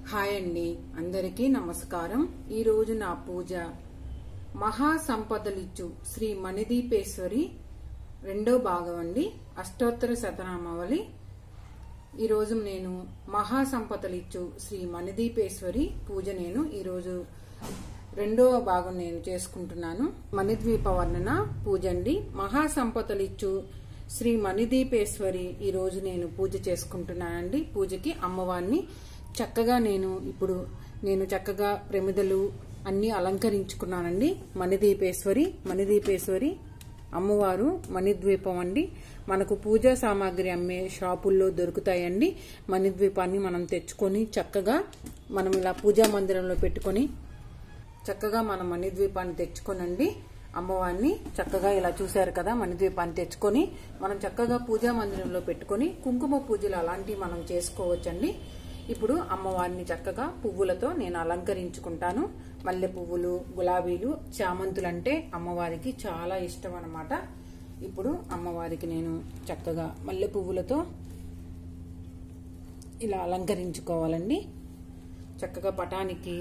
hi అండి అందరికీ నమస్కారం ఈ రోజు నా పూజ మహా సంపదలిచ్చు శ్రీ మణిదీపేశ్వరి రెండో భాగం అండి అష్టోత్తర శతనామావళి ఈరోజు నేను మహా సంపదలిచ్చు శ్రీ మణిదీపేశ్వరి పూజ నేను ఈరోజు రెండవ భాగం నేను చేసుకుంటున్నాను మణిద్వీప వర్ణన పూజ అండి మహా సంపదలిచ్చు శ్రీ మణిదీపేశ్వరి ఈ రోజు నేను పూజ చేసుకుంటున్నానండి పూజకి అమ్మవారిని చక్కగా నేను ఇప్పుడు నేను చక్కగా ప్రమిదలు అన్ని అలంకరించుకున్నానండి మణిదీపేశ్వరి మణిదీపేశ్వరి అమ్మవారు మణిద్వీపం అండి మనకు పూజా సామాగ్రి అమ్మే షాపుల్లో దొరుకుతాయండి మణిద్వీపాన్ని మనం తెచ్చుకొని చక్కగా మనం ఇలా పూజా మందిరంలో పెట్టుకొని చక్కగా మనం మణిద్వీపాన్ని తెచ్చుకోనండి అమ్మవారిని చక్కగా ఇలా చూశారు కదా మణిద్వీపాన్ని తెచ్చుకొని మనం చక్కగా పూజా మందిరంలో పెట్టుకొని కుంకుమ పూజలు అలాంటివి మనం చేసుకోవచ్చండి ఇప్పుడు అమ్మవారిని చక్కగా పువ్వులతో నేను అలంకరించుకుంటాను మల్లె పువ్వులు గులాబీలు చామంతులు అంటే అమ్మవారికి చాలా ఇష్టం అన్నమాట ఇప్పుడు అమ్మవారికి నేను చక్కగా మల్లె పువ్వులతో ఇలా అలంకరించుకోవాలండి చక్కగా పటానికి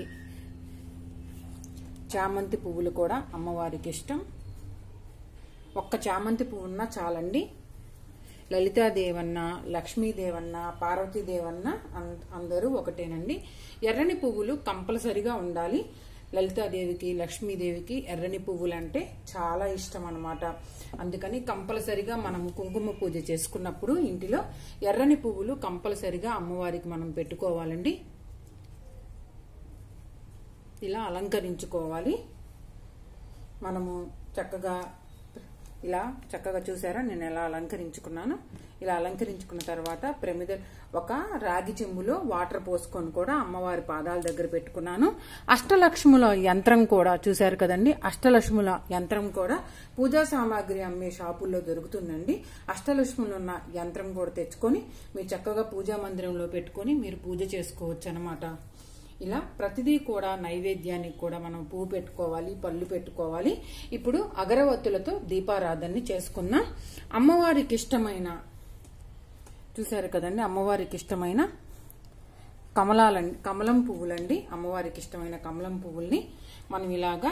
చామంతి పువ్వులు కూడా అమ్మవారికి ఇష్టం ఒక్క చామంతి పువ్వు ఉన్నా చాలండి లలితాదేవన్న లక్ష్మీదేవన్న పార్వతీదేవన్న అందరూ ఒకటేనండి ఎర్రని పువ్వులు కంపల్సరిగా ఉండాలి లలితాదేవికి లక్ష్మీదేవికి ఎర్రని పువ్వులు అంటే చాలా ఇష్టం అనమాట అందుకని కంపల్సరిగా మనం కుంకుమ పూజ చేసుకున్నప్పుడు ఇంటిలో ఎర్రని పువ్వులు కంపల్సరిగా అమ్మవారికి మనం పెట్టుకోవాలండి ఇలా అలంకరించుకోవాలి మనము చక్కగా ఇలా చక్కగా చూసారా నేను ఎలా అలంకరించుకున్నాను ఇలా అలంకరించుకున్న తర్వాత ప్రమిద ఒక రాగి చెంబులో వాటర్ పోసుకొని కూడా అమ్మవారి పాదాల దగ్గర పెట్టుకున్నాను అష్టలక్ష్ముల యంత్రం కూడా చూశారు కదండి అష్టలక్ష్ముల యంత్రం కూడా పూజా సామాగ్రి అమ్మే షాపుల్లో దొరుకుతుందండి అష్టలక్ష్ములు ఉన్న యంత్రం కూడా తెచ్చుకొని మీరు చక్కగా పూజా మందిరంలో పెట్టుకొని మీరు పూజ చేసుకోవచ్చు అనమాట ఇలా ప్రతిదీ కూడా నైవేద్యానికి కూడా మనం పువ్వు పెట్టుకోవాలి పళ్ళు పెట్టుకోవాలి ఇప్పుడు అగరవత్తులతో దీపారాధనని చేసుకున్నాం అమ్మవారికి ఇష్టమైన చూసారు కదండి అమ్మవారికి ఇష్టమైన కమలాలండి కమలం పువ్వులండి అమ్మవారికి ఇష్టమైన కమలం పువ్వుల్ని మనం ఇలాగా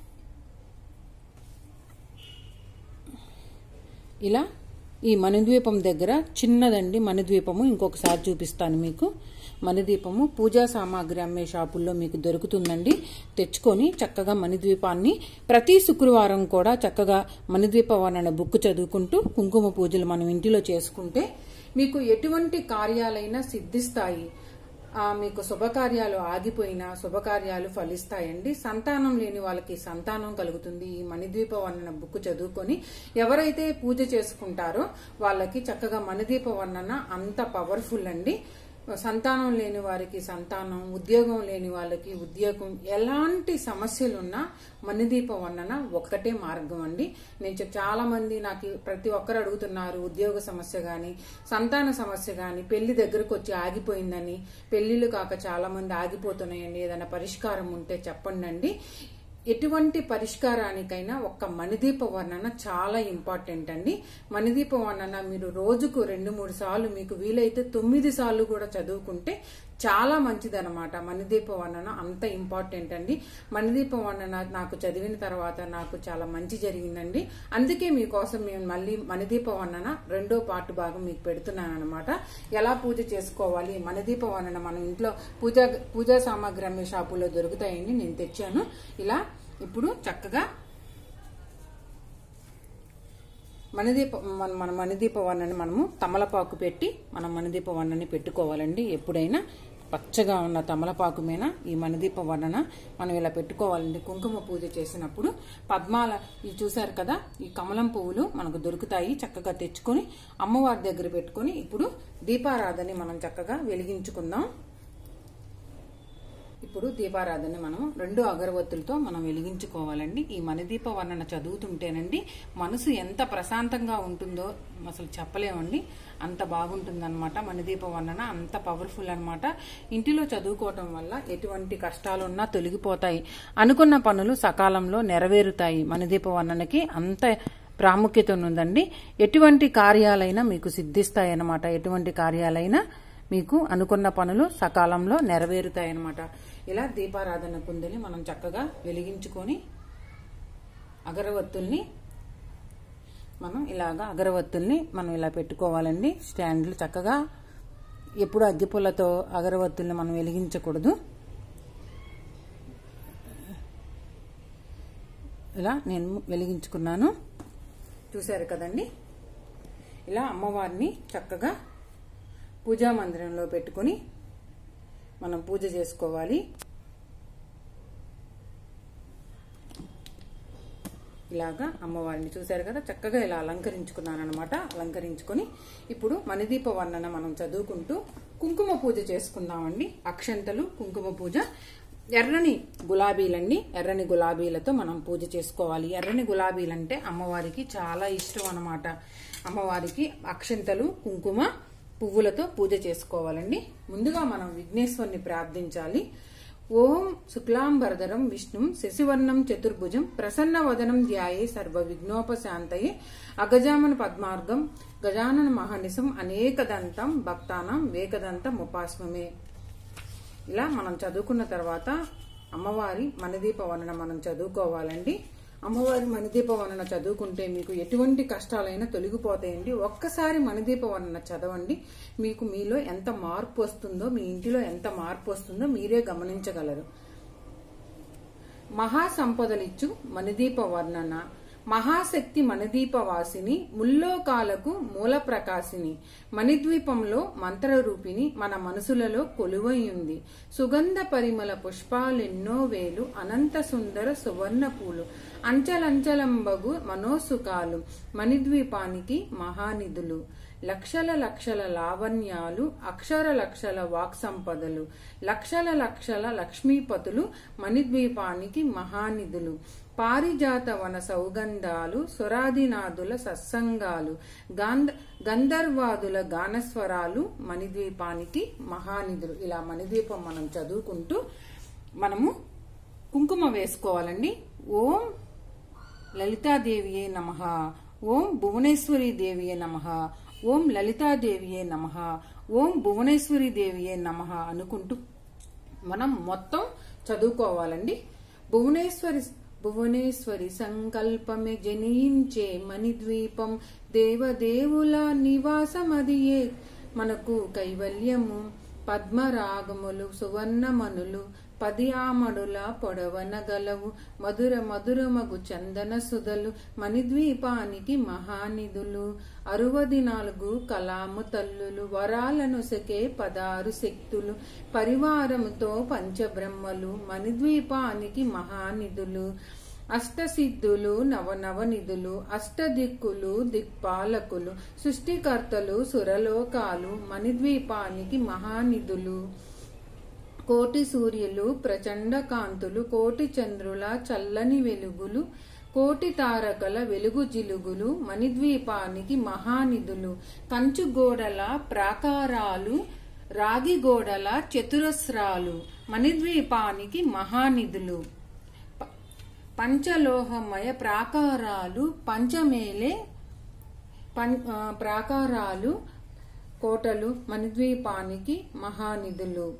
ఇలా ఈ మణిద్వీపం దగ్గర చిన్నదండి మణిద్వీపము ఇంకొకసారి చూపిస్తాను మీకు మణిదీపము పూజా సామాగ్రి అమ్మే షాపుల్లో మీకు దొరుకుతుందండి తెచ్చుకొని చక్కగా మణిద్వీపాన్ని ప్రతి శుక్రవారం కూడా చక్కగా మణిద్వీప వర్ణన బుక్ చదువుకుంటూ కుంకుమ పూజలు మనం ఇంటిలో చేసుకుంటే మీకు ఎటువంటి కార్యాలైనా సిద్ధిస్తాయి మీకు శుభకార్యాలు ఆగిపోయినా శుభకార్యాలు ఫలిస్తాయండి సంతానం లేని వాళ్ళకి సంతానం కలుగుతుంది ఈ మణిద్వీప వర్ణన బుక్ చదువుకొని ఎవరైతే పూజ చేసుకుంటారో వాళ్ళకి చక్కగా మణిదీప వర్ణన అంత పవర్ఫుల్ అండి సంతానం లేని వారికి సంతానం ఉద్యోగం లేని వాళ్ళకి ఉద్యోగం ఎలాంటి సమస్యలున్నా మణిదీప వర్ణన ఒక్కటే మార్గం అండి నేను చాలా మంది నాకు ప్రతి ఒక్కరు అడుగుతున్నారు ఉద్యోగ సమస్య గాని సంతాన సమస్య గాని పెళ్లి దగ్గరకు వచ్చి ఆగిపోయిందని పెళ్లిళ్ళు కాక చాలా మంది ఆగిపోతున్నాయండి ఏదైనా పరిష్కారం ఉంటే చెప్పండి అండి ఎటువంటి పరిష్కారానికైనా ఒక్క మణిదీప వర్ణన చాలా ఇంపార్టెంట్ అండి మణిదీప వర్ణన మీరు రోజుకు రెండు మూడు సార్లు మీకు వీలైతే తొమ్మిది సార్లు కూడా చదువుకుంటే చాలా మంచిదనమాట మణిదీప వర్ణన అంత ఇంపార్టెంట్ అండి మణిదీప వర్ణన నాకు చదివిన తర్వాత నాకు చాలా మంచి జరిగిందండి అందుకే మీకోసం మేము మళ్ళీ మణిదీప వర్ణన రెండో పార్ట్ భాగం మీకు పెడుతున్నాను అనమాట ఎలా పూజ చేసుకోవాలి మణిదీప వర్ణన మనం ఇంట్లో పూజా పూజా సామాగ్రి అమ్మే షాపుల్లో దొరుకుతాయండి నేను తెచ్చాను ఇలా ఇప్పుడు చక్కగా మణిదీప మన మన మణిదీప వర్ణని మనము తమలపాకు పెట్టి మనం మణిదీప వర్ణని పెట్టుకోవాలండి ఎప్పుడైనా పచ్చగా ఉన్న తమలపాకు మీద ఈ మణిదీప వర్ణన మనం ఇలా పెట్టుకోవాలండి కుంకుమ పూజ చేసినప్పుడు పద్మాల ఇవి చూసారు కదా ఈ కమలం పువ్వులు మనకు దొరుకుతాయి చక్కగా తెచ్చుకొని అమ్మవారి దగ్గర పెట్టుకొని ఇప్పుడు దీపారాధని మనం చక్కగా వెలిగించుకుందాం ఇప్పుడు దీపారాధన మనం రెండు అగరవత్తులతో మనం వెలిగించుకోవాలండి ఈ మణిదీప వర్ణన చదువుతుంటేనండి మనసు ఎంత ప్రశాంతంగా ఉంటుందో అసలు చెప్పలేమండి అంత బాగుంటుందన్నమాట మణిదీప వర్ణన అంత పవర్ఫుల్ అనమాట ఇంటిలో చదువుకోవటం వల్ల ఎటువంటి కష్టాలున్నా తొలగిపోతాయి అనుకున్న పనులు సకాలంలో నెరవేరుతాయి మణిదీప వర్ణనకి అంత ప్రాముఖ్యత ఉందండి ఎటువంటి కార్యాలైనా మీకు సిద్ధిస్తాయి అన్నమాట ఎటువంటి కార్యాలైనా మీకు అనుకున్న పనులు సకాలంలో నెరవేరుతాయి అన్నమాట ఇలా దీపారాధన కుందని మనం చక్కగా వెలిగించుకొని అగరవత్తుల్ని మనం ఇలాగా అగరవత్తుల్ని మనం ఇలా పెట్టుకోవాలండి స్టాండ్లు చక్కగా ఎప్పుడు అగ్గిపుల్లతో అగరవత్తుల్ని మనం వెలిగించకూడదు ఇలా నేను వెలిగించుకున్నాను చూశారు కదండి ఇలా అమ్మవారిని చక్కగా పూజా మందిరంలో పెట్టుకుని మనం పూజ చేసుకోవాలి ఇలాగా అమ్మవారిని చూశారు కదా చక్కగా ఇలా అలంకరించుకున్నాను అనమాట అలంకరించుకొని ఇప్పుడు మణిదీప వర్ణన మనం చదువుకుంటూ కుంకుమ పూజ చేసుకుందామండి అక్షంతలు కుంకుమ పూజ ఎర్రని గులాబీలండి ఎర్రని గులాబీలతో మనం పూజ చేసుకోవాలి ఎర్రని గులాబీలంటే అమ్మవారికి చాలా ఇష్టం అన్నమాట అమ్మవారికి అక్షంతలు కుంకుమ పువ్వులతో పూజ చేసుకోవాలండి ముందుగా మనం విఘ్నేశ్వరుని ప్రార్థించాలి ఓం శుక్లాంబరధరం విష్ణుం శశివర్ణం చతుర్భుజం ప్రసన్న వదనం ధ్యాయే సర్వ విఘ్నోపశాంతయే అగజామన పద్మార్గం గజానన మహానిసం అనేకదంతం భక్తానం వేకదంతం ఉపాస్మమే ఇలా మనం చదువుకున్న తర్వాత అమ్మవారి మణిదీప వర్ణన మనం చదువుకోవాలండి అమ్మవారి మణిదీప వర్ణన చదువుకుంటే మీకు ఎటువంటి కష్టాలైనా తొలగిపోతాయండి ఒక్కసారి మణిదీప వర్ణన చదవండి మీకు మీలో ఎంత మార్పు వస్తుందో మీ ఇంటిలో ఎంత మార్పు వస్తుందో మీరే గమనించగలరు మహాసంపదలిచ్చు మణిదీప వర్ణన మహాశక్తి మణిదీపవాసిని ముల్లోకాలకు మూల ప్రకాశిని మణిద్వీపంలో మంత్రరూపిణి మన మనసులలో కొలువై ఉంది సుగంధ పరిమళ పుష్పాలెన్నో వేలు అనంత సుందర సువర్ణ పూలు అంచలంచలంబగు మనోసుకాలు మణిద్వీపానికి మహానిధులు లక్షల లక్షల లావణ్యాలు అక్షర లక్షల వాక్ సంపదలు లక్షల లక్షల లక్ష్మీపతులు మణిద్వీపానికి మహానిధులు పారిజాత వన సౌగంధాలు సురాదినాథుల సత్సంగాలు గాంధ గంధర్వాదుల గానస్వరాలు మణిద్వీపానికి మహానిధులు ఇలా మణిద్వీపం మనం చదువుకుంటూ మనము కుంకుమ వేసుకోవాలండి ఓం లలితాదేవియే నమ ఓం భువనేశ్వరి దేవియే నమ ఓం లలితాదేవియే నమ ఓం భువనేశ్వరి దేవియే నమ అనుకుంటూ మనం మొత్తం చదువుకోవాలండి భువనేశ్వరి భువనేశ్వరి సంకల్పమే జనించే మణిద్వీపం దేవదేవుల నివాసమదియే మనకు కైవల్యము పద్మరాగములు సువర్ణమనులు పది ఆమడుల పొడవనగలవు మధుర మధురమగు చందన సుధలు మణిద్వీపానికి మహానిధులు అరువది నాలుగు కలాము తల్లులు వరాలను సకే పదారు శక్తులు పరివారముతో పంచబ్రహ్మలు మణిద్వీపానికి మహానిధులు అష్టసిద్ధులు నవనవనిధులు అష్టదిక్కులు దిక్పాలకులు సృష్టికర్తలు సురలోకాలు మణిద్వీపానికి మహానిధులు కోటి సూర్యులు ప్రచండ కాంతులు కోటి చంద్రుల చల్లని వెలుగులు కోటి తారకల వెలుగు జిలుగులు మణిద్వీపానికి మహానిధులు కంచుగోడల ప్రాకారాలు రాగి గోడల చతురస్రాలు మణిద్వీపానికి మహానిధులు ప- పంచలోహమయ ప్రాకారాలు పంచమేలే పం- ఆ, ప్రాకారాలు కోటలు మణిద్వీపానికి మహానిధులు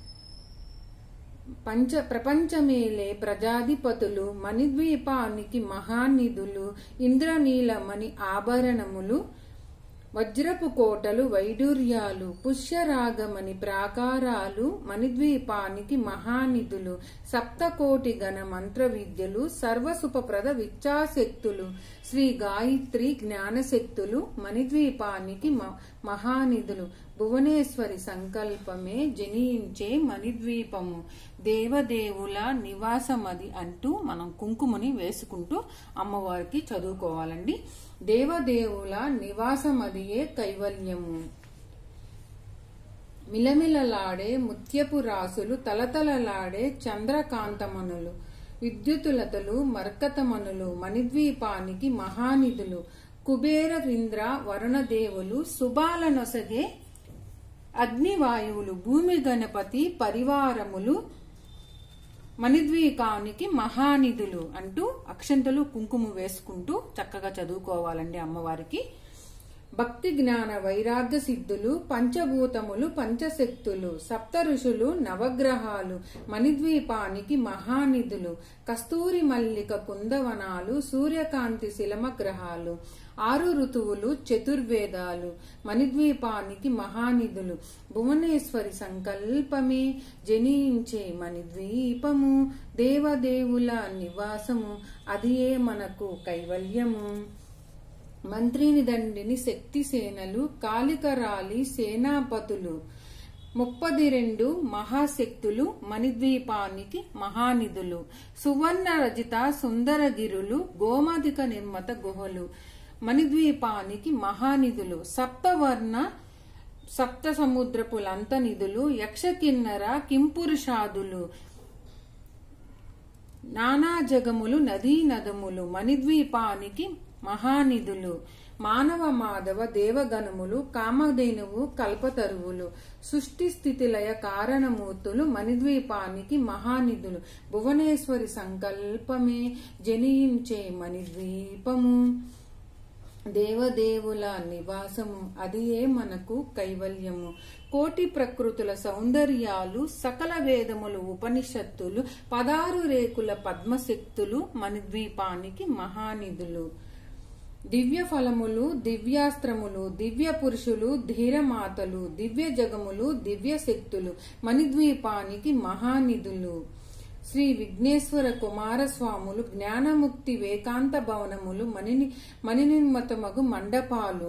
పంచ ప్రపంచమేలే ప్రజాధిపతులు మణిద్వీపానికి మహానిధులు ఇంద్రనీలమణి ఆభరణములు వజ్రపు కోటలు వైడూర్యాలు పుష్యరాగమణి ప్రాకారాలు మణిద్వీపానికి మహానిధులు సప్తకోటి గణ మంత్ర విద్యలు సర్వసుపప్రద విచ్చాశక్తులు శ్రీ గాయత్రి జ్ఞానశక్తులు మణిద్వీపానికి మ- మహానిధులు భువనేశ్వరి సంకల్పమే జనించే మణిద్వీపము దేవదేవుల నివాసమది అంటూ మనం కుంకుమని వేసుకుంటూ అమ్మవారికి చదువుకోవాలండి దేవదేవుల నివాసమదియే కైవల్యము మిలమిలలాడే ముత్యపు రాసులు తలతలలాడే చంద్రకాంతమనులు విద్యుతులతలు మర్కతమనులు మణిద్వీపానికి మహానిధులు కుబేర ఇంద్ర వరుణదేవులు శుభాలనొసగే అగ్నివాయువులు భూమి గణపతి పరివారములు మణిద్వీకానికి మహానిధులు అంటూ అక్షంతలు కుంకుమ వేసుకుంటూ చక్కగా చదువుకోవాలండి అమ్మవారికి భక్తి జ్ఞాన వైరాగ్య సిద్ధులు పంచభూతములు పంచశక్తులు సప్త ఋషులు నవగ్రహాలు మణిద్వీపానికి మహానిధులు కస్తూరి మల్లిక కుందవనాలు సూర్యకాంతి శిలమ గ్రహాలు ఆరు ఋతువులు చతుర్వేదాలు మణిద్వీపానికి మహానిధులు భువనేశ్వరి సంకల్పమే జనించే మణిద్వీపము దేవదేవుల నివాసము అదియే మనకు కైవల్యము మంత్రిని దండిని శక్తి సేనలు కాలికరాలి సేనాపతులు ముప్పది రెండు మహాశక్తులు మణిద్వీపానికి మహానిధులు సువర్ణ రజిత సుందరగిరులు గోమధిక నిర్మత గుహలు మణిద్వీపానికి మహానిధులు సప్తవర్ణ సప్త సముద్రపులంత నిధులు యక్షకిన్నర కింపురుషాదులు నానా జగములు నదీ నదములు మణిద్వీపానికి మహానిధులు మానవ మాధవ దేవగణములు కామధేనువు కల్పతరువులు సృష్టి స్థితిలయ కారణమూర్తులు మణిద్వీపానికి మహానిధులు భువనేశ్వరి సంకల్పమే జనించే మణిద్వీపము దేవదేవుల నివాసము అదియే మనకు కైవల్యము కోటి ప్రకృతుల సౌందర్యాలు సకల వేదములు ఉపనిషత్తులు పదారు రేకుల పద్మశక్తులు మణిద్వీపానికి మహానిధులు దివ్య ఫలములు దివ్యాస్త్రములు దివ్య పురుషులు ధీరమాతలు దివ్య జగములు దివ్య శక్తులు మణిద్వీపానికి మహానిధులు శ్రీ విఘ్నేశ్వర కుమారస్వాములు జ్ఞానముక్తి వేకాంత భవనములు మణిని మణినిర్మతమగు మండపాలు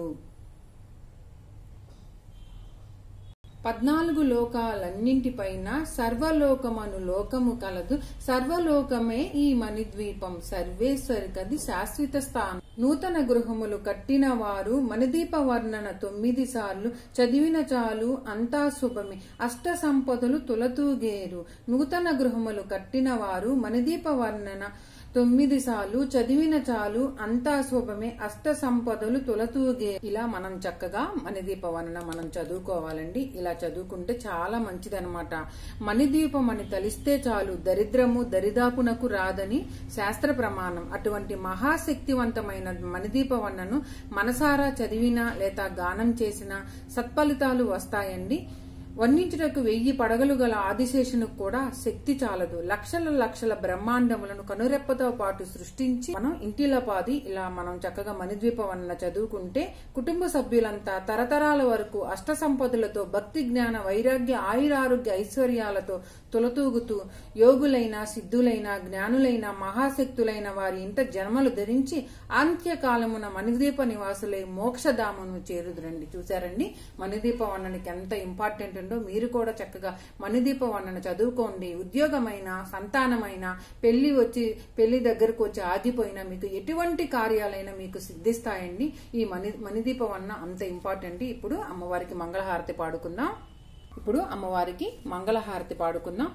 పద్నాలుగు లోకాలన్నింటిపైన సర్వలోకమను లోకము కలదు సర్వలోకమే ఈ మణిద్వీపం సర్వేశ్వరి కది శాశ్వత స్థానం నూతన గృహములు కట్టిన వారు మణిదీప వర్ణన తొమ్మిది సార్లు చదివిన చాలు అంతా శుభమే అష్ట సంపదలు తులతూగేరు నూతన గృహములు కట్టిన వారు మణిదీప వర్ణన తొమ్మిది సార్లు చదివిన చాలు అంతా శుభమే అష్ట సంపదలు తులతూగే ఇలా మనం చక్కగా మణిదీప వర్ణన మనం చదువుకోవాలండి ఇలా చదువుకుంటే చాలా మంచిదనమాట మణిదీపం అని తలిస్తే చాలు దరిద్రము దరిదాపునకు రాదని శాస్త్ర ప్రమాణం అటువంటి మహాశక్తివంతమైన మణిదీప వర్ణను మనసారా చదివినా లేదా గానం చేసినా సత్ఫలితాలు వస్తాయండి వర్ణించుటకు వెయ్యి పడగలు గల ఆదిశేషును కూడా శక్తి చాలదు లక్షల లక్షల బ్రహ్మాండములను కనురెప్పతో పాటు సృష్టించి మనం ఇంటిలో పాది ఇలా మనం చక్కగా మణిద్వీప వర్ణన చదువుకుంటే కుటుంబ సభ్యులంతా తరతరాల వరకు అష్ట సంపదలతో భక్తి జ్ఞాన వైరాగ్య ఆయురారోగ్య ఐశ్వర్యాలతో తులతూగుతూ యోగులైన సిద్ధులైన జ్ఞానులైన మహాశక్తులైన వారి ఇంట జన్మలు ధరించి అంత్యకాలమున మణిదీప నివాసులై మోక్షధామను చేరుదురండి చూసారండి మణిదీప వర్ణనకి ఎంత ఇంపార్టెంట్ ఉందో మీరు కూడా చక్కగా మణిదీప వర్ణన చదువుకోండి ఉద్యోగమైన సంతానమైన పెళ్లి వచ్చి పెళ్లి దగ్గరకు వచ్చి ఆగిపోయినా మీకు ఎటువంటి కార్యాలైనా మీకు సిద్ధిస్తాయండి ఈ మణి మణిదీప వర్ణన అంత ఇంపార్టెంట్ ఇప్పుడు అమ్మవారికి మంగళహారతి పాడుకుందాం ఇప్పుడు అమ్మవారికి మంగళహారతి పాడుకుందాం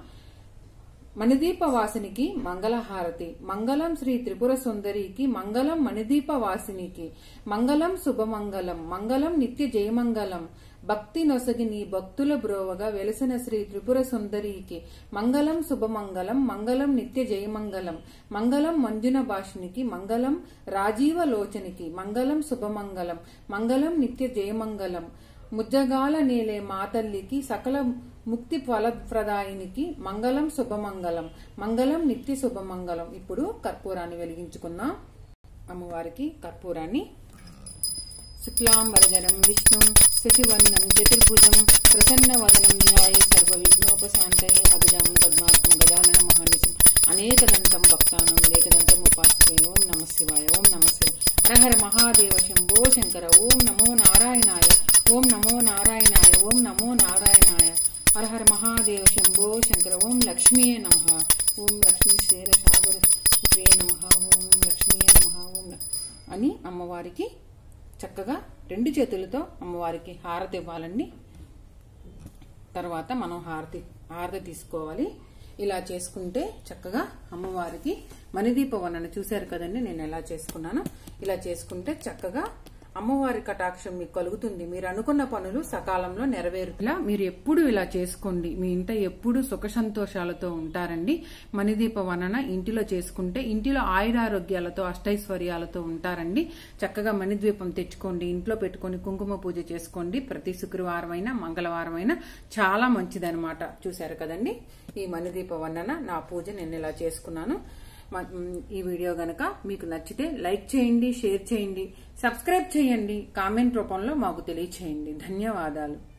మణిదీప వాసినికి మంగళహారతి మంగళం శ్రీ త్రిపుర సుందరికి మంగళం మణిదీప వాసినికి మంగళం శుభమంగళం మంగళం నిత్య జయమంగళం భక్తి నొసగి నీ భక్తుల బ్రోవగా వెలసిన శ్రీ త్రిపుర సుందరికి మంగళం శుభమంగళం మంగళం నిత్య జయమంగళం మంగళం మంజున భాషినికి మంగళం రాజీవ లోచనికి మంగళం శుభమంగళం మంగళం నిత్య జయమంగళం ముజ్జగాల నేలే మాతల్లికి సకల ముక్తి ఫలప్రదాయినికి మంగళం శుభమంగళం మంగళం నిత్య శుభమంగళం ఇప్పుడు కర్పూరాన్ని వెలిగించుకుందాం అమ్మవారికి కర్పూరాన్ని శుక్లాంబరధరం విష్ణు శశివర్ణం చతుర్భుజం ప్రసన్నవదనం ధ్యాయ సర్వ విఘ్నోపశాంతయే అభిజాం పద్మాత్మ గజానన మహానిశం అనేకదంతం భక్తానం లేకదంతం ఉపాస్తే ఓం నమ శివాయ ఓం నమ శివాయ హరహర మహాదేవ శంభో శంకర ఓం నమో నారాయణాయ ఓం నమో నారాయణాయ ఓం నమో నారాయణాయ హరహర మహాదేవ శంభో శంకర ఓం లక్ష్మీయే నమ ఓం లక్ష్మీ శ్రీర సాగర పుత్రే నమ ఓం లక్ష్మీయే నమ ఓం అని అమ్మవారికి చక్కగా రెండు చేతులతో అమ్మవారికి హారతి ఇవ్వాలండి తర్వాత మనం హారతి హారతి తీసుకోవాలి ఇలా చేసుకుంటే చక్కగా అమ్మవారికి మణిదీప వర్ణన చూశారు కదండి నేను ఎలా చేసుకున్నాను ఇలా చేసుకుంటే చక్కగా అమ్మవారి కటాక్షం మీకు కలుగుతుంది మీరు అనుకున్న పనులు సకాలంలో నెరవేరు ఇలా మీరు ఎప్పుడు ఇలా చేసుకోండి మీ ఇంట ఎప్పుడు సుఖ సంతోషాలతో ఉంటారండి మణిదీప వనన ఇంటిలో చేసుకుంటే ఇంటిలో ఆయురారోగ్యాలతో అష్టైశ్వర్యాలతో ఉంటారండి చక్కగా మణిద్వీపం తెచ్చుకోండి ఇంట్లో పెట్టుకొని కుంకుమ పూజ చేసుకోండి ప్రతి శుక్రవారం అయినా మంగళవారం అయినా చాలా మంచిదనమాట చూశారు కదండి ఈ మణిదీప వర్ణన నా పూజ నేను ఇలా చేసుకున్నాను మ- మ్, ఈ వీడియో గనక మీకు నచ్చితే లైక్ చేయండి షేర్ చేయండి సబ్స్క్రైబ్ చేయండి కామెంట్ రూపంలో మాకు తెలియచేయండి ధన్యవాదాలు